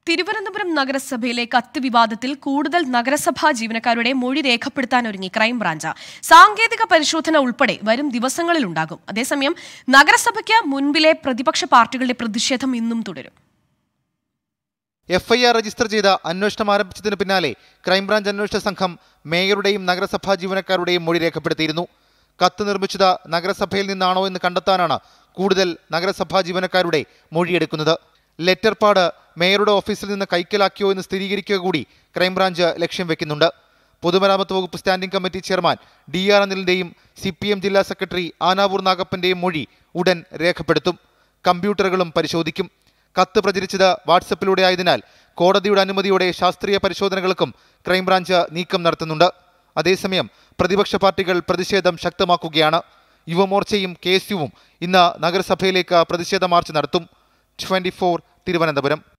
തിരുവനന്തപുരം നഗരസഭയിലെ കത്ത് വിവാദത്തിൽ കൂടുതൽ നഗരസഭാ ജീവനക്കാരുടെ മൊഴി രേഖപ്പെടുത്താൻ ഒരുങ്ങി ക്രൈംബ്രാഞ്ച് സാങ്കേതിക പരിശോധന ഉൾപ്പെടെ വരും ദിവസങ്ങളിലുണ്ടാകും അതേസമയം നഗരസഭയ്ക്ക് മുൻപിലെ പ്രതിപക്ഷ പാർട്ടികളുടെ പ്രതിഷേധം ഇന്നും തുടരും എഫ്ഐആർ രജിസ്റ്റർ ചെയ്ത അന്വേഷണം ആരംഭിച്ചതിന് പിന്നാലെ ക്രൈംബ്രാഞ്ച് അന്വേഷണ സംഘം മേയറുടെയും നഗരസഭാ ജീവനക്കാരുടെയും മൊഴി രേഖപ്പെടുത്തിയിരുന്നു കത്ത് നിർമ്മിച്ചത് നഗരസഭയിൽ നിന്നാണോ എന്ന് കണ്ടെത്താനാണ് കൂടുതൽ നഗരസഭാ ജീവനക്കാരുടെ മൊഴിയെടുക്കുന്നത് ലെറ്റർ പാഡ് മേയറുടെ ഓഫീസിൽ നിന്ന് കൈക്കലാക്കിയോ എന്ന് സ്ഥിരീകരിക്കുക കൂടി ക്രൈംബ്രാഞ്ച് ലക്ഷ്യം വെക്കുന്നുണ്ട് പൊതുമരാമത്ത് വകുപ്പ് standing committee chairman D R അനിലിന്റെയും സി പി എം ജില്ലാ സെക്രട്ടറി ആനാവൂർ നാഗപ്പന്റെയും മൊഴി ഉടൻ രേഖപ്പെടുത്തും കമ്പ്യൂട്ടറുകളും പരിശോധിക്കും കത്ത് പ്രചരിച്ചത് വാട്സപ്പിലൂടെ ആയതിനാൽ കോടതിയുടെ അനുമതിയോടെ ശാസ്ത്രീയ പരിശോധനകൾക്കും ക്രൈംബ്രാഞ്ച് നീക്കം നടത്തുന്നുണ്ട് അതേസമയം പ്രതിപക്ഷ പാർട്ടികൾ പ്രതിഷേധം ശക്തമാക്കുകയാണ് യുവമോർച്ചയും കെ എസ് യുവും ഇന്ന് നഗരസഭയിലേക്ക് പ്രതിഷേധ മാർച്ച് നടത്തും ട്വന്റി തിരുവനന്തപുരം